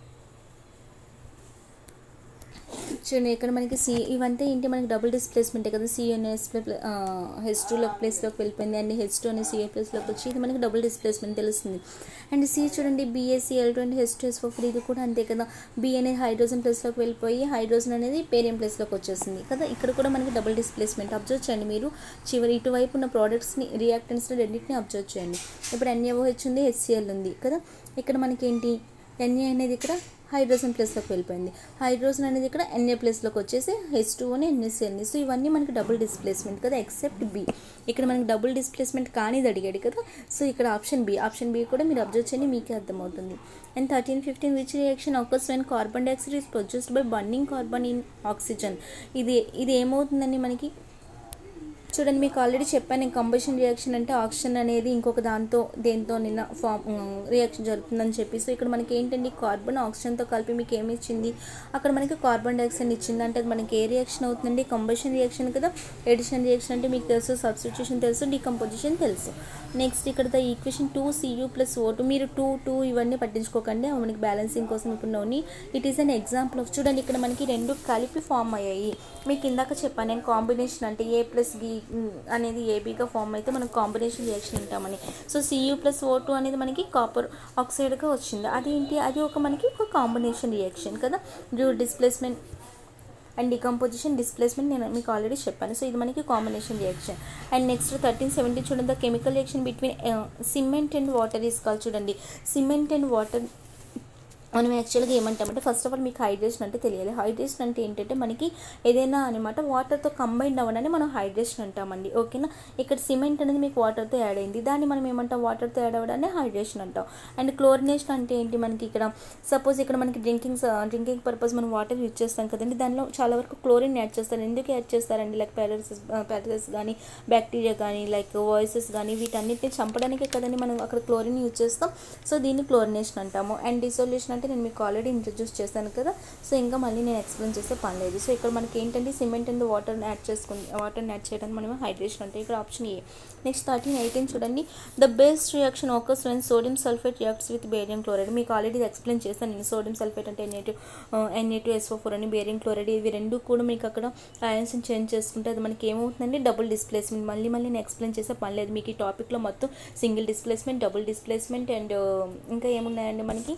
చూడండి ఇక్కడ మనకి సి ఇవంతా ఏంటి మనకి డబుల్ డిస్ప్లేస్మెంట్ కదా సిఎన్ఎస్ హెచ్ టూలో ప్లేస్లోకి వెళ్ళిపోయింది అండ్ హెచ్ టూ అనే సిఏ ప్లేస్లోకి వచ్చి ఇది మనకి డబుల్ డిస్ప్లేస్మెంట్ తెలుస్తుంది అండ్ సి చూడండి BSC L two and H two S four ఇది కూడా అంతే కదా బి అనేది హైడ్రోజన్ ప్లేస్లోకి వెళ్ళిపోయి హైడ్రోజన్ అనేది పేరియం ప్లేస్లోకి వచ్చేసింది కదా ఇక్కడ కూడా మనకి డబుల్ డిస్ప్లేస్మెంట్ అబ్జర్వ్ చేయండి మీరు చివరి ఇటువైపు ఉన్న ప్రోడక్ట్స్ని రియాక్టెంట్స్ని రెండింటిని అబ్జర్వ్ చేయండి ఇప్పుడు ఎన్ఏఓహెచ్ ఉంది హెచ్సిఎల్ ఉంది కదా ఇక్కడ మనకి ఏంటి ఎన్ఏ అనేది ఇక్కడ హైడ్రోజన్ ప్లేస్లోకి వెళ్ళిపోయింది హైడ్రోజన్ అనేది ఇక్కడ ఎన్ఏ ప్లేస్లోకి వచ్చేసి హెచ్ టూ అని ఎన్ఎస్ఎల్ని సో ఇవన్నీ మనకి డబుల్ డిస్ప్లేస్మెంట్ కదా ఎక్సెప్ట్ బి ఇక్కడ మనకి డబుల్ డిస్ప్లేస్మెంట్ కానిది అడిగాడు కదా సో ఇక్కడ ఆప్షన్ బి ఆప్షన్ బి కూడా మీరు అబ్జర్వ్ చేయండి మీకే అర్థమవుతుంది and thirteen fifteen which reaction occurs when carbon dioxide is produced by burning carbon in oxygen ఇది ఇది ఏమవుతుందండి మనకి చూడండి మీకు ఆల్రెడీ చెప్పాను నేను కంబషన్ రియాక్షన్ అంటే ఆక్సిజన్ అనేది ఇంకొక దాంతో దేంతో నిన్న ఫామ్ రియాక్షన్ జరుగుతుందని చెప్పి సో ఇక్కడ మనకి ఏంటండి కార్బన్ ఆక్సిజన్తో కలిపి మీకు ఏమి ఇచ్చింది అక్కడ మనకి కార్బన్ డైఆక్సైడ్ ఇచ్చింది అంటే అది మనకి ఏ రియాక్షన్ అవుతుందండి కంబషన్ రియాక్షన్ కదా ఎడిషన్ రియాక్షన్ అంటే మీకు తెలుసు సబ్స్టిట్యూషన్ తెలుసు డికంపోజిషన్ తెలుసు నెక్స్ట్ ఇక్కడ the equation two CU plus O two మీరు టూ టూ ఇవన్నీ పట్టించుకోకండి అవి మనకి బ్యాలెన్సింగ్ కోసం ఇప్పుడు నోని it is an example of చూడండి ఇక్కడ మనకి రెండు కలిపి ఫామ్ అయ్యాయి మీకు ఇందాక చెప్పాను నేను కాంబినేషన్ అంటే ఏ ప్లస్ బి అనేది ఏబీగా ఫామ్ అయితే మనం కాంబినేషన్ రియాక్షన్ అంటామని so CU plus O two అనేది మనకి కాపర్ ఆక్సైడ్గా వచ్చింది అదేంటి అది ఒక మనకి ఒక కాంబినేషన్ రియాక్షన్ కదా due displacement and decomposition displacement నేను మీకు ఆల్రెడీ చెప్పాను సో ఇది మనకి combination reaction and next thirteen seventeen చూడండి the chemical reaction between cement and water is call చూడండి సిమెంట్ అండ్ వాటర్ మనం యాక్చువల్గా ఏమంటామంటే ఫస్ట్ ఆఫ్ ఆల్ మీకు హైడ్రేషన్ అంటే తెలియాలి హైడ్రేషన్ అంటే ఏంటంటే మనకి ఏదైనా అనమాట వాటర్తో కంబైండ్ అవ్వడాన్ని మనం హైడ్రేషన్ అంటామండి ఓకేనా ఇక్కడ సిమెంట్ అనేది మీకు వాటర్తో యాడ్ అయింది దాన్ని మనం ఏమంటాం వాటర్తో యాడ్ అవ్వడాన్ని హైడ్రేషన్ అంటాం అండ్ క్లోరినేషన్ అంటే ఏంటి మనకి ఇక్కడ సపోజ్ ఇక్కడ మనకి డ్రింకింగ్ డ్రింకింగ్ పర్పస్ మనం వాటర్ యూజ్ చేస్తాం కదండి దానిలో చాలా వరకు క్లోరిన్ యాడ్ చేస్తారు ఎందుకు యాడ్ చేస్తారండి లైక్ పారాసిస్ పారాసిస్ కానీ బ్యాక్టీరియా కానీ లైక్ వాయిసెస్ కానీ వీటన్నిటిని చంపడానికే కదండి మనం అక్కడ క్లోరిన్ యూజ్ చేస్తాం సో దీన్ని క్లోరినేషన్ అంటాము అండ్ డిసొల్యూషన్ అంటే నేను మీకు ఆల్రెడీ ఇంట్రడ్యూస్ చేశాను కదా సో ఇంకా మళ్ళీ నేను ఎక్స్ప్లెయిన్ చేస్తే పని లేదు సో ఇక్కడ మనకి ఏంటంటే సిమెంట్ అండ్ వాటర్ని యాడ్ చేసుకుని వాటర్ని యాడ్ చేయడానికి మనం హైడ్రేషన్ అంటే ఇక్కడ option A next thirteen eighteen చూడండి the best reaction occurs when sodium sulphate reacts with barium chloride మీకు ఆల్రెడీ ఎక్స్ప్లెయిన్ చేస్తాను నేను సోడియం సల్ఫేట్ అంటే NA two NA two SO four అని బేరియం క్లోరైడ్ ఇవి రెండు కూడా మీకు అక్కడ అయాన్స్ని చేంజ్ చేసుకుంటే అది మనకి ఏమవుతుందండి డబుల్ డిస్ప్లేస్మెంట్ మళ్ళీ మళ్ళీ నేను ఎక్స్ప్లెయిన్ చేస్తే పని లేదు మీకు ఈ టాపిక్లో మొత్తం single displacement double displacement and ఇంకా ఏమున్నాయండి మనకి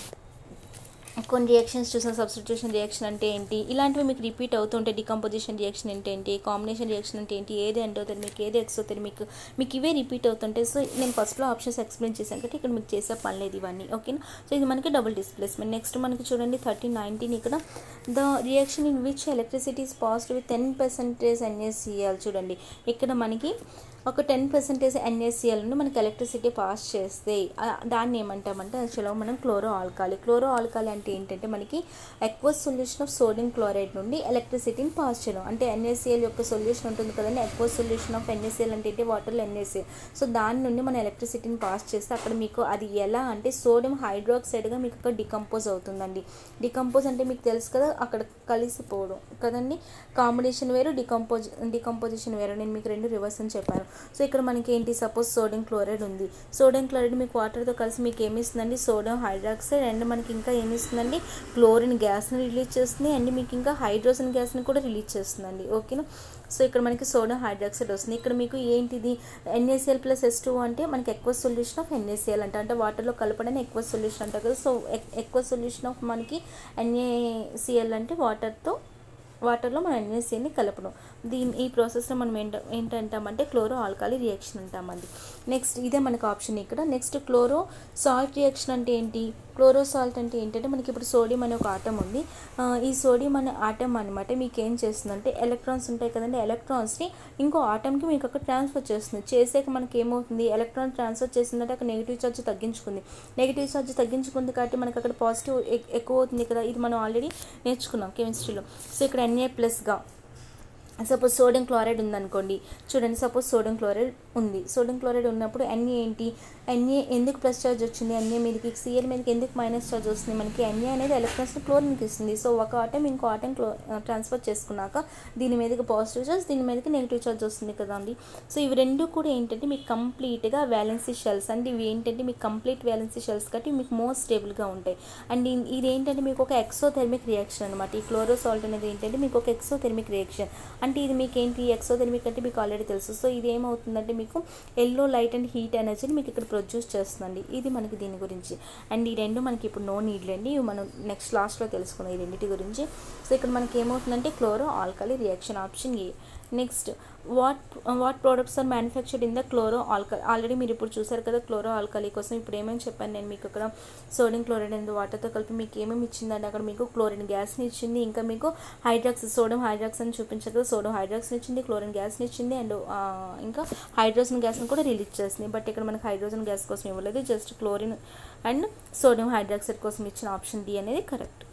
కొన్ని రియాక్షన్స్ చూసిన సబ్స్టిట్యూషన్ రియాక్షన్ అంటే ఏంటి ఇలాంటివి మీకు రిపీట్ అవుతుంటాయి డికంపోజిషన్ రియాక్షన్ అంటే ఏంటి కాంబినేషన్ రియాక్షన్ అంటే ఏంటి ఏది ఎండోతుంది మీకు ఏది ఎక్సోతుంది మీకు మీకు ఇవే రిపీట్ అవుతుంటాయి సో నేను ఫస్ట్లో ఆప్షన్స్ ఎక్స్ప్లెయిన్ చేశాను కాబట్టి ఇక్కడ మీకు చేసే పని లేదు ఇవన్నీ ఓకేనా సో ఇది మనకి డబుల్ డిస్ప్లేస్మెంట్ నెక్స్ట్ మనకి చూడండి థర్టీన్ నైన్టీన్ ఇక్కడ the reaction in which electricity is positive with ten percentage NSCL చూడండి ఇక్కడ మనకి ఒక టెన్ పర్సెంటేజ్ ఎన్ఎస్సిఎల్ నుండి మనకి ఎలక్ట్రిసిటీ పాస్ చేస్తే దాన్ని ఏమంటామంటే యాక్చువల్గా మనం క్లోరో ఆల్కాలి క్లోరో ఆల్కాలి అంటే ఏంటంటే మనకి aqueous solution of sodium chloride నుండి ఎలక్ట్రిసిటీని పాస్ చేయడం అంటే ఎన్ఎస్సిఎల్ యొక్క సొల్యూషన్ ఉంటుంది కదండి ఎక్వస్ సొల్యూషన్ ఆఫ్ ఎన్ఎస్సిఎల్ అంటే ఏంటి వాటర్లో ఎన్ఎస్సిఎల్ సో దాని నుండి మనం ఎలక్ట్రిసిటీని పాస్ చేస్తే అక్కడ మీకు అది ఎలా అంటే సోడియం హైడ్రాక్సైడ్గా మీకు అక్కడ డికంపోజ్ అవుతుందండి డికంపోజ్ అంటే మీకు తెలుసు కదా అక్కడ కలిసిపోవడం కదండి కాంబినేషన్ వేరు డికంపోజ్ డికంపోజిషన్ వేరు నేను మీకు రెండు రివర్స్ అని చెప్పాను సో ఇక్కడ మనకి ఏంటి సపోజ్ సోడియం క్లోరైడ్ ఉంది సోడియం క్లోరైడ్ మీకు వాటర్తో కలిసి మీకు ఏమి ఇస్తుందండి సోడియం హైడ్రాక్సైడ్ అండ్ మనకి ఇంకా ఏమి ఇస్తుందండి క్లోరిన్ గ్యాస్ని రిలీజ్ చేస్తుంది అండ్ మీకు ఇంకా హైడ్రోజన్ గ్యాస్ని కూడా రిలీజ్ చేస్తుందండి ఓకేనా సో ఇక్కడ మనకి సోడియం హైడ్రాక్సైడ్ వస్తుంది ఇక్కడ మీకు ఏంటిది ఎన్ఏసిఎల్ ప్లస్ ఎస్ టూ అంటే మనకి ఎక్కువ సొల్యూషన్ ఆఫ్ ఎన్ఏసిఎల్ అంటే అంటే వాటర్లో కలపడానికి ఎక్కువ సొల్యూషన్ అంటారు కదా సో ఎక్కువ సొల్యూషన్ ఆఫ్ మనకి ఎన్ఏసిఎల్ అంటే వాటర్తో వాటర్లో మనం ఎన్ఎస్సీని కలపడం దీని ఈ ప్రాసెస్లో మనం ఏంట ఏంటంటామంటే క్లోరో ఆల్కాలి రియాక్షన్ అంటామండి నెక్స్ట్ ఇదే మనకు ఆప్షన్ ఇక్కడ నెక్స్ట్ క్లోరో సాల్ట్ రియాక్షన్ అంటే ఏంటి క్లోరో సాల్ట్ అంటే ఏంటంటే మనకి ఇప్పుడు సోడియం అనే ఒక ఆటం ఉంది ఆ, ఈ సోడియం అనే ఆటం అనమాట మీకు ఏం చేస్తుందంటే ఎలక్ట్రాన్స్ ఉంటాయి కదండి ఎలక్ట్రాన్స్ని ఇంకో ఆటంకి మీకు అక్కడ ట్రాన్స్ఫర్ చేస్తుంది చేసాక మనకి ఏమవుతుంది ఎలక్ట్రాన్ ట్రాన్స్ఫర్ చేసిందంటే అక్కడ నెగిటివ్ ఛార్జ్ తగ్గించుకుంది నెగిటివ్ ఛార్జ్ తగ్గించుకుంది కాబట్టి మనకి అక్కడ పాజిటివ్ ఎక్కువ అవుతుంది కదా ఇది మనం ఆల్రెడీ నేర్చుకున్నాం కెమిస్ట్రీలో సో ఇక్కడ ఎన్ఏ ప్లస్గా సపోజ్ సోడియం క్లోరైడ్ ఉందనుకోండి చూడండి సపోజ్ సోడియం క్లోరైడ్ ఉంది సోడియం క్లోరైడ్ ఉన్నప్పుడు ఎన్ఏ ఏంటి ఎన్ఏ ఎందుకు ప్లస్ ఛార్జ్ వచ్చింది ఎన్ఏ మీదకి సిఎల్ మీదకి ఎందుకు మైనస్ ఛార్జ్ వస్తుంది మనకి ఎన్ఏ అనేది ఎలక్ట్రాన్స్ని క్లోరిన్కి ఇస్తుంది సో ఒక ఆటం ఇంకో ఆటం క్లో ట్రాన్స్ఫర్ చేసుకున్నాక దీని మీదకి పాజిటివ్ ఛార్జ్ దీని మీదకి నెగిటివ్ ఛార్జ్ వస్తుంది కదా అండి సో ఇవి రెండు కూడా ఏంటంటే మీకు కంప్లీట్గా వ్యాలెన్సీ షెల్స్ అంటే ఇవి ఏంటంటే మీకు కంప్లీట్ వ్యాలెన్సీ షెల్స్ కాబట్టి మీకు మోర్ స్టేబుల్గా ఉంటాయి అండ్ ఇ- ఇది ఏంటంటే మీకు ఒక ఎక్సోథెర్మిక్ రియాక్షన్ అనమాట ఈ క్లోరోసాల్ట్ అనేది ఏంటంటే మీకు ఒక ఎక్సోథెర్మిక్ రియాక్షన్ అంటే ఇది మీకు ఏంటి ఎక్సోథెర్మిక్ అంటే మీకు ఆల్రెడీ తెలుసు సో ఇది ఏమవుతుందంటే మీకు ఎల్లో లైట్ అండ్ హీట్ ఎనర్జీని మీకు ఇక్కడ ప్రొడ్యూస్ చేస్తుందండి ఇది మనకి దీని గురించి అండ్ ఈ రెండు మనకి ఇప్పుడు నో నీడ్లండి ఇవి మనం నెక్స్ట్ లాస్ట్లో తెలుసుకుందాం ఈ రెండింటి గురించి సో ఇక్కడ మనకి ఏమవుతుందంటే chloro alkali reaction option A next what what products are manufactured in the chloro alkali already మీరు ఇప్పుడు చూసారు కదా క్లోరో ఆల్కలీ కోసం ఇప్పుడు ఏమేమి చెప్పాను నేను మీకు అక్కడ సోడియం క్లోరైడ్ అండ్ వాటర్తో కలిపి మీకు ఏమేమి ఇచ్చిందంటే అక్కడ మీకు క్లోరిన్ గ్యాస్ని ఇచ్చింది ఇంకా మీకు హైడ్రాక్స్ సోడియం హైడ్రాక్స్ అని చూపించారు కదా సోడియం హైడ్రాక్స్ని ఇచ్చింది క్లోరిన్ గ్యాస్ని ఇచ్చింది అండ్ ఇంకా హైడ్రోజన్ గ్యాస్ని కూడా రిలీజ్ చేస్తుంది బట్ ఇక్కడ మనకి హైడ్రోజన్ గ్యాస్ కోసం ఇవ్వలేదు just chlorine and sodium hydroxide కోసం ఇచ్చిన ఆప్షన్ డి అనేది correct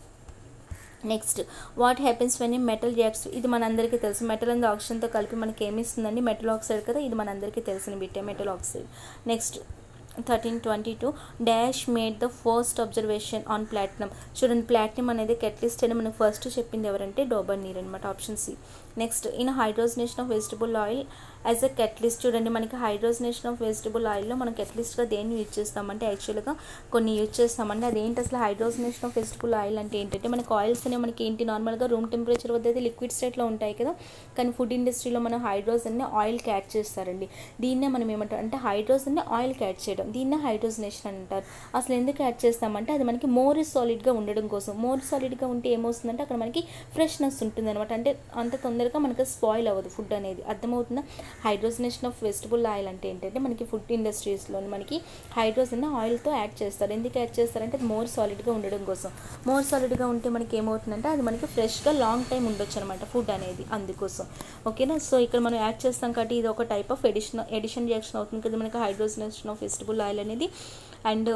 next what happens when a metal reacts ఇది మనందరికీ తెలుసు మెటల్ అండ్ ఆక్సిజన్తో కలిపి మనకి ఏమి ఇస్తుందండి మెటల్ ఆక్సైడ్ కదా ఇది మనందరికీ తెలిసిన బిట్టే metal oxide next thirteen twenty two dash made the first observation on platinum చూడండి ప్లాటినం అనేది కెట్లిస్ట్ అని మనకు ఫస్ట్ చెప్పింది ఎవరంటే డోబర్ నీర్ అనమాట option C next in hydrogenation of vegetable oil as a catalyst చూడండి మనకి హైడ్రోజనేషన్ ఆఫ్ వెజిటబుల్ ఆయిల్లో మనం కెట్లిస్ట్గా దేన్ని యూజ్ చేస్తామంటే యాక్చువల్గా కొన్ని యూజ్ చేస్తామంటే అదేంటి అసలు హైడ్రోజనేషన్ ఆఫ్ వెజిటబుల్ ఆయిల్ అంటే ఏంటంటే మనకి ఆయిల్స్ అనేవి మనకి ఏంటి నార్మల్గా రూమ్ టెంపరేచర్ వద్ద అయితే లిక్విడ్ స్టేట్లో ఉంటాయి కదా కానీ ఫుడ్ ఇండస్ట్రీలో మనం హైడ్రోజన్ని ఆయిల్కి యాడ్ చేస్తారండి దీన్నే మనం ఏమంటాం అంటే హైడ్రోజన్ని ఆయిల్కి యాడ్ చేయడం దీన్నే హైడ్రోజనేషన్ అని అంటారు అసలు ఎందుకు యాడ్ చేస్తామంటే అది మనకి మోర్ సాలిడ్గా ఉండడం కోసం మోర్ సాలిడ్గా ఉంటే ఏమవుతుందంటే అక్కడ మనకి ఫ్రెష్నెస్ ఉంటుంది అనమాట అంటే అంత తొందరగా మనకి స్పాయిల్ అవ్వదు ఫుడ్ అనేది అర్థమవుతుందా హైడ్రోజనేషన్ ఆఫ్ వెజిటబుల్ ఆయిల్ అంటే ఏంటంటే మనకి ఫుడ్ ఇండస్ట్రీస్లో మనకి హైడ్రోజన్ ఆయిల్తో యాడ్ చేస్తారు ఎందుకు యాడ్ చేస్తారంటే అది మోర్ సాలిడ్గా ఉండడం కోసం మోర్ సాలిడ్గా ఉంటే మనకి ఏమవుతుందంటే అది మనకి ఫ్రెష్గా లాంగ్ టైం ఉండొచ్చు అనమాట ఫుడ్ అనేది అందుకోసం ఓకేనా సో ఇక్కడ మనం యాడ్ చేస్తాం కాబట్టి ఇది ఒక type of addition addition reaction అవుతుంది కదా మనకి హైడ్రోజనేషన్ ఆఫ్ వెజిటబుల్ ఆయిల్ అనేది అండ్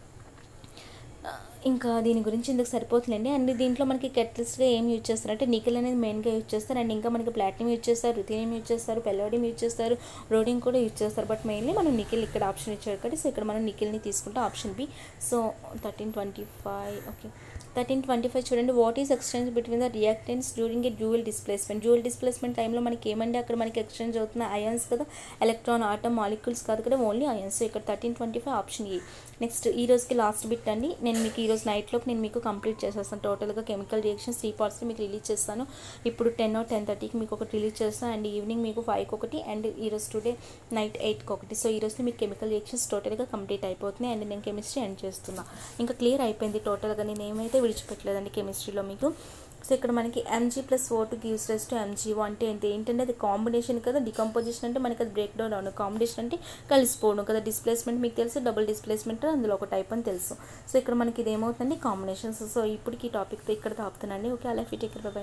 ఇంకా దీని గురించి ఇందుకు సరిపోతుందండి అండ్ దీంట్లో మనకి కెటలిస్ట్గా ఏం యూజ్ చేస్తారు అంటే నికెల్ అనేది మెయిన్గా యూజ్ చేస్తారు అండ్ ఇంకా మనకి ప్లాటినం యూజ్ చేస్తారు రుథినియం యూజ్ చేస్తారు పెల్లోడియం యూజ్ చేస్తారు రోడింగ్ కూడా యూజ్ చేస్తారు బట్ మెయిన్లీ మనం నికెల్ ఇక్కడ ఆప్షన్ ఇచ్చారు కాబట్టి సో ఇక్కడ మనం నికెల్ని తీసుకుంటాం option B so thirteen twenty five okay thirteen twenty five చూడండి what is exchange between the reactants during a dual displacement dual displacement టైంలో మనకి ఏమంటే అక్కడ మనకి ఎక్స్చేంజ్ అవుతున్న అయాన్స్ కదా ఎలక్ట్రాన్ ఆటమ్ మాలిక్యూల్స్ కాదు కదా ఓన్లీ అయాన్స్ సో ఇక్కడ thirteen twenty five option A next ఈ రోజుకి లాస్ట్ బిట్ అండి నేను మీకు ఈ రోజు నైట్లోకి నేను మీకు కంప్లీట్ చేసేస్తాను టోటల్గా కెమికల్ రియాక్షన్స్ త్రీ పార్ట్స్ని మీకు రిలీజ్ చేస్తాను ఇప్పుడు టెన్ ఆర్ టెన్ థర్టీకి మీకు ఒకటి రిలీజ్ చేస్తాను అండ్ ఈవినింగ్ మీకు ఫైవ్కి ఒకటి అండ్ ఈ రోజు టుడే నైట్ ఎయిట్కి ఒకటి సో ఈ రోజు మీకు కెమికల్ రియాక్షన్స్ టోటల్గా కంప్లీట్ అయిపోతున్నాయి అండ్ నేను కెమిస్ట్రీ ఎండ్ చేస్తున్నా ఇంకా క్లియర్ అయిపోయింది టోటల్గా నేను ఏమైతే విడిచిపెట్టలేదండి కెమిస్ట్రీలో మీకు సో ఇక్కడ మనకి MG plus O two gives రెస్ two MG అంటే ఏంటి ఏంటంటే అది కాంబినేషన్ కదా డికంపోజిషన్ అంటే మనకి అది బ్రేక్ డౌన్ అవును కాంబినేషన్ అంటే కలిసిపోవడం కదా డిస్ప్లేస్మెంట్ మీకు తెలుసు డబుల్ డిస్ప్లేస్మెంట్ అందులో ఒక టైప్ అని తెలుసు సో ఇక్కడ మనకి ఇది ఏమవుతుందండి కాంబినేషన్స్ సో ఇప్పటికి ఈ టాపిక్తో ఇక్కడ తాపుతున్నాండి ఓకే అలా ఫిట్ ఇక్కడ